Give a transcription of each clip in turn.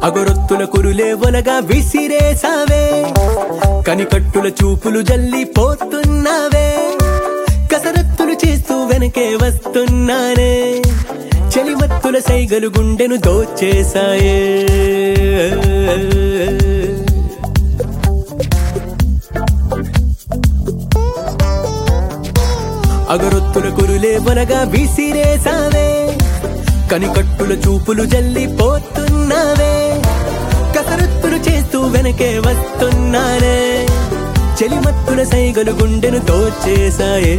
అగరొత్తుల కురులే ఒలగా విసిరేసావే కనికట్టుల చూపులు జల్లి పోతున్నావే కసరత్తులు చేస్తూ వెనకే వస్తున్నానే చలిమత్తుల సైగలు గుండెను దోచేశాయే అగరొత్తుల కురులే వనగా విసిరేసావే కనికట్టుల చూపులు జల్లి పోతున్నావే కసరత్తులు చేస్తూ వెనకే వస్తున్నానే చెలిమత్తుల సైగలు గుండెను తోచేశాయే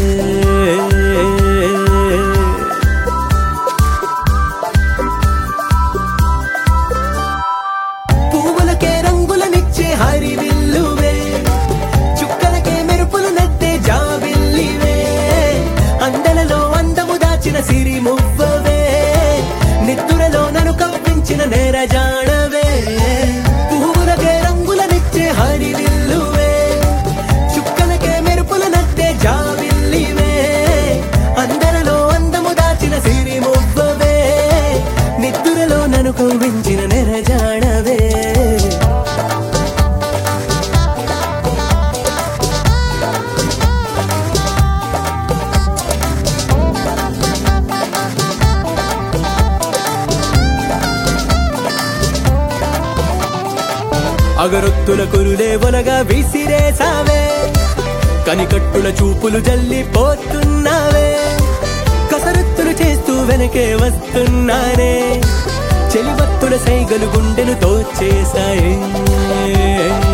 పువ్వులకే రంగులనిచ్చే హరివిల్లువే చుక్కలకే మెరుపులు నద్దే జాబిల్లివే అందలలో అందము దాచిన సిరి మువ్వవే నిత్తురలో నన్ను కప్పించిన నేరజాడవే పువ్వులకే రంగులనిచ్చే హరివిల్లువే చుక్కలకే మెరుపులు నద్దే జాబిల్లివే అందరలో అందము దాచిన సిరి మువ్వవే నిత్తురలో నన్ను కవ్వించిన నెరజాడవే అగరొత్తుల కురులే ఒలగా విసిరేసావే కనికట్టుల చూపులు జల్లి పోతున్నావే కసరత్తులు చేస్తూ వెనకే వస్తున్నానే చెలివత్తుల సైగలు గుండెను తోచేశాయే